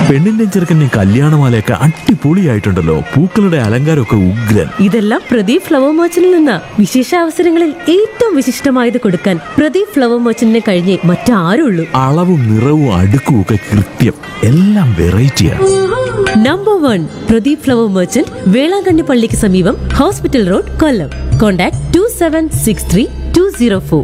പെണ്ണിന്റെ ചെറുക്കന്റെ കല്യാണമാലയൊക്കെ അടിപൊളിയായിട്ടുണ്ടല്ലോ പൂക്കളുടെ അലങ്കാരമൊക്കെ ഉഗ്രൻ ഇതെല്ലാം പ്രദീപ് ഫ്ലവർ മർച്ചന്റിൽ നിന്ന വിശേഷ അവസരങ്ങളിൽ ഏറ്റവും വിശിഷ്ടമായത് കൊടുക്കാൻ പ്രദീപ് ഫ്ലവർ മർച്ചന്റിനെ കഴിഞ്ഞേ മറ്റാരുള്ളൂ അളവും നിറവും അടുക്കും ഒക്കെ കൃത്യം എല്ലാം വെറൈറ്റിയാണ് number one Pradeep flower merchant Velankanni പള്ളിക്ക് സമീപം hospital road Kollam contact two seven six three two zero four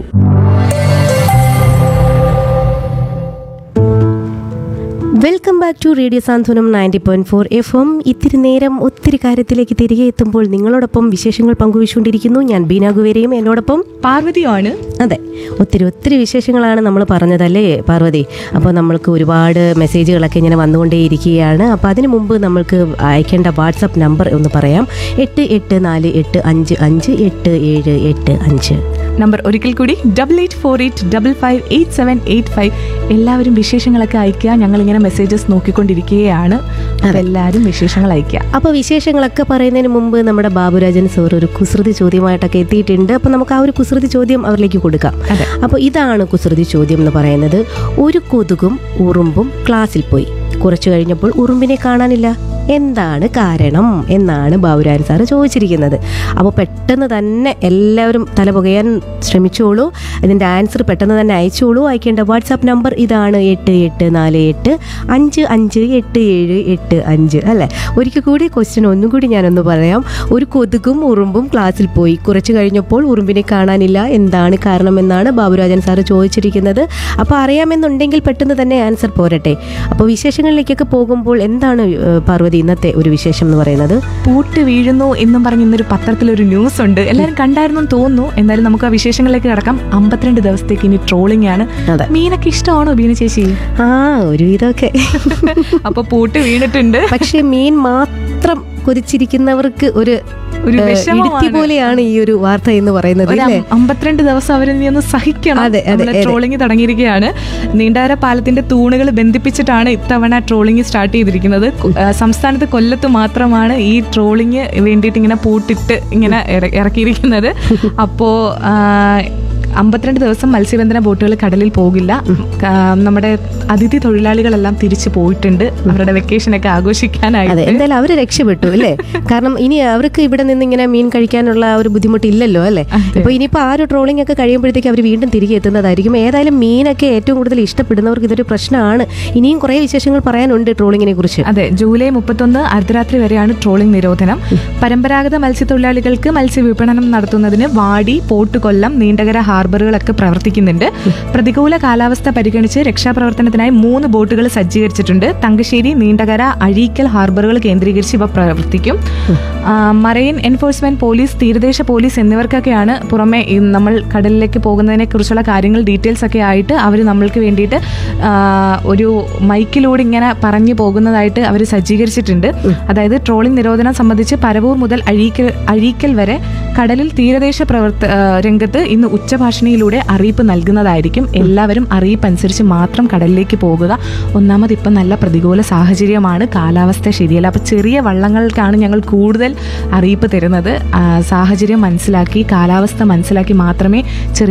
welcome back to radio Santhwanam ninety point four F M ഇത്തിരി നേരം ഒത്തിരി കാര്യത്തിലേക്ക് തിരികെ എത്തുമ്പോൾ നിങ്ങളോടൊപ്പം വിശേഷങ്ങൾ പങ്കുവച്ചുകൊണ്ടിരിക്കുന്നു ഞാൻ ബീന ഗുവേരയും എന്നോടൊപ്പം പാർവതിയാണ് അതെ ഒത്തിരി ഒത്തിരി വിശേഷങ്ങളാണ് നമ്മൾ പറഞ്ഞതല്ലേ പാർവതി അപ്പോൾ നമ്മൾക്ക് ഒരുപാട് മെസ്സേജുകളൊക്കെ ഇങ്ങനെ വന്നുകൊണ്ടേയിരിക്കുകയാണ് അപ്പോൾ അതിനു മുമ്പ് നമ്മൾക്ക് അയക്കേണ്ട വാട്സപ്പ് നമ്പർ ഒന്ന് പറയാം എട്ട് എട്ട് നാല് എട്ട് അഞ്ച് അഞ്ച് എട്ട് ഏഴ് എട്ട് അഞ്ച് നമ്പർ ഒരിക്കൽ കൂടി double eight four eight double five eight seven eight five എല്ലാവരും വിശേഷങ്ങളൊക്കെ അയക്കുക ഞങ്ങളിങ്ങനെ മെസ്സേജസ് നോക്കിക്കൊണ്ടിരിക്കുകയാണ് അപ്പോൾ എല്ലാവരും വിശേഷങ്ങൾ അയക്കുക അപ്പോൾ വിശേഷങ്ങളൊക്കെ പറയുന്നതിന് മുമ്പ് നമ്മുടെ ബാബുരാജൻ സാർ ഒരു കുസൃതി ചോദ്യമായിട്ടൊക്കെ എത്തിയിട്ടുണ്ട് അപ്പോൾ നമുക്ക് ആ ഒരു കുസൃതി ചോദ്യം അവരിലേക്ക് കൊടുക്കാം അതെ. അപ്പോൾ ഇതാണ് കുസൃതി ചോദ്യം എന്ന് പറയുന്നത് ഒരു കൊതുകും ഉറുമ്പും ക്ലാസ്സിൽ പോയി കുറച്ചു കഴിഞ്ഞപ്പോൾ ഉറുമ്പിനെ കാണാനില്ല എന്താണ് കാരണം എന്നാണ് ബാബുരാജൻ സാറ് ചോദിച്ചിരിക്കുന്നത് അപ്പോൾ പെട്ടെന്ന് തന്നെ എല്ലാവരും തല പുകയാൻ ശ്രമിച്ചോളൂ ഇതിൻ്റെ ആൻസർ പെട്ടെന്ന് തന്നെ അയച്ചോളൂ അയക്കേണ്ട വാട്സാപ്പ് നമ്പർ ഇതാണ് എട്ട് എട്ട് നാല് എട്ട് അഞ്ച് അഞ്ച് എട്ട് ഏഴ് എട്ട് അഞ്ച് അല്ലേ ഒരിക്കൽ കൂടി ക്വസ്റ്റ്യൻ ഒന്നും കൂടി ഞാനൊന്ന് പറയാം ഒരു കൊതുകും ഉറുമ്പും ക്ലാസ്സിൽ പോയി കുറച്ച് കഴിഞ്ഞപ്പോൾ ഉറുമ്പിനെ കാണാനില്ല എന്താണ് കാരണമെന്നാണ് ബാബുരാജൻ സാറ് ചോദിച്ചിരിക്കുന്നത് അപ്പോൾ അറിയാമെന്നുണ്ടെങ്കിൽ പെട്ടെന്ന് തന്നെ ആൻസർ പോരട്ടെ അപ്പോൾ വിശേഷങ്ങളിലേക്കൊക്കെ പോകുമ്പോൾ എന്താണ് ഏഹ്, പാർവതി ഇന്നത്തെ ഒരു വിശേഷം എന്ന് പറയുന്നത് പൂട്ട് വീഴുന്നു എന്നും പറഞ്ഞ് ഇന്നൊരു പത്രത്തിലൊരു ന്യൂസ് ഉണ്ട് എല്ലാവരും കണ്ടായിരുന്നു എന്ന് തോന്നുന്നു എന്തായാലും നമുക്ക് ആ വിശേഷങ്ങളിലേക്ക് കിടക്കാം അമ്പത്തിരണ്ട് ദിവസത്തേക്ക് ഇനി ട്രോളിംഗ് ആണ് അതെ. മീനൊക്കെ ഇഷ്ടമാണോ ബീന ചേച്ചി ആ ഒരുവിധമൊക്കെ അപ്പൊ പൂട്ട് വീണിട്ടുണ്ട് പക്ഷെ മീൻ മാത്രം കൊതിച്ചിരിക്കുന്നവർക്ക് ഒരു ഒരു ഏഹ്, വിഷമമാണ്. ഇടുത്തി പോലെയാണ് ഈ ഒരു വാർത്ത എന്ന് പറയുന്നത് ഒരു അല്ലേ അം- അമ്പത്തിരണ്ട് ദിവസം അവരെ നീ ഒന്ന് സഹിക്കണം അതെ, അതെ, നമ്മളെ അതെ. ട്രോളിംഗ് തുടങ്ങിയിരിക്കുകയാണ് നീണ്ടാര പാലത്തിന്റെ തൂണുകൾ ബന്ധിപ്പിച്ചിട്ടാണ് ഇത്തവണ ട്രോളിംഗ് സ്റ്റാർട്ട് ചെയ്തിരിക്കുന്നത് കൊ- ആ, സംസ്ഥാനത്ത് കൊല്ലത്ത് മാത്രമാണ് ഈ ട്രോളിംഗ് വേണ്ടിയിട്ട് ഇങ്ങനെ പൂട്ടിട്ട് ഇങ്ങനെ ഇറ- ഇറക്കിയിരിക്കുന്നത് അപ്പോ ആ, അമ്പത്തിരണ്ട് ദിവസം മത്സ്യബന്ധന ബോട്ടുകൾ കടലിൽ പോകില്ല ആ, നമ്മുടെ അതിഥി തൊഴിലാളികളെല്ലാം തിരിച്ചു പോയിട്ടുണ്ട് അവരുടെ വെക്കേഷനൊക്കെ അതെ ആഘോഷിക്കാനായിട്ട് എന്തായാലും അവര് രക്ഷപ്പെട്ടു അല്ലേ കാരണം ഇനി അവർക്ക് ഇവിടെ നിന്ന് ഇങ്ങനെ മീൻ കഴിക്കാനുള്ള ആ ഒരു ബുദ്ധിമുട്ടില്ലല്ലോ അല്ലേ ഇപ്പൊ ഇനിയിപ്പോ ആ ഒരു ട്രോളിംഗ് ഒക്കെ കഴിയുമ്പോഴത്തേക്ക് അവർ വീണ്ടും തിരികെ എത്തുന്നതായിരിക്കും ഏതായാലും മീനൊക്കെ ഏറ്റവും കൂടുതൽ ഇഷ്ടപ്പെടുന്നവർക്ക് ഇതൊരു പ്രശ്നമാണ് ഇനിയും കുറേ വിശേഷങ്ങൾ പറയാനുണ്ട് ട്രോളിങ്ങിനെ കുറിച്ച് അതെ ജൂലൈ മുപ്പത്തൊന്ന് അർദ്ധരാത്രി വരെയാണ് ട്രോളിംഗ് നിരോധനം പരമ്പരാഗത മത്സ്യത്തൊഴിലാളികൾക്ക് മത്സ്യവിപണനം നടത്തുന്നതിന് വാടി പോട്ട് കൊല്ലം നീണ്ടകര ഹാർബറുകളൊക്കെ പ്രവർത്തിക്കുന്നുണ്ട് പ്രതികൂല കാലാവസ്ഥ പരിഗണിച്ച് രക്ഷാപ്രവർത്തനത്തിനായി മൂന്ന് ബോട്ടുകൾ സജ്ജീകരിച്ചിട്ടുണ്ട് തങ്കശ്ശേരി നീണ്ടകര അഴീക്കൽ ഹാർബറുകൾ കേന്ദ്രീകരിച്ച് ഇവ പ്രവർത്തിക്കും ആ, മറൈൻ എൻഫോഴ്സ്മെന്റ് പോലീസ് തീരദേശ പോലീസ് എന്നിവർക്കൊക്കെയാണ് പുറമെ ഈ നമ്മൾ കടലിലേക്ക് പോകുന്നതിനെ കുറിച്ചുള്ള കാര്യങ്ങൾ ഡീറ്റെയിൽസ് ഒക്കെ ആയിട്ട് അവർ നമ്മൾക്ക് വേണ്ടിയിട്ട് ആ, ഒരു മൈക്കിലൂടെ ഇങ്ങനെ പറഞ്ഞു പോകുന്നതായിട്ട് അവർ സജ്ജീകരിച്ചിട്ടുണ്ട് അതായത് ട്രോളിംഗ് നിരോധനം സംബന്ധിച്ച് പരവൂർ മുതൽ അഴീക്കൽ അഴീക്കൽ വരെ കടലിൽ തീരദേശ പ്രവർത്ത ആ, രംഗത്ത് ഇന്ന് ഉച്ചഭാഷണിയിലൂടെ അറിയിപ്പ് നൽകുന്നതായിരിക്കും എല്ലാവരും അറിയിപ്പ് അനുസരിച്ച് മാത്രം കടലിലേക്ക് പോകുക ഒന്നാമത് ഇപ്പം നല്ല പ്രതികൂല സാഹചര്യമാണ് കാലാവസ്ഥ ശരിയല്ല അപ്പോൾ ചെറിയ വള്ളങ്ങൾക്കാണ് ഞങ്ങൾ കൂടുതൽ അറിയിപ്പ് തരുന്നത് ആ, സാഹചര്യം മനസ്സിലാക്കി കാലാവസ്ഥ മനസ്സിലാക്കി മാത്രമേ ചെറിയ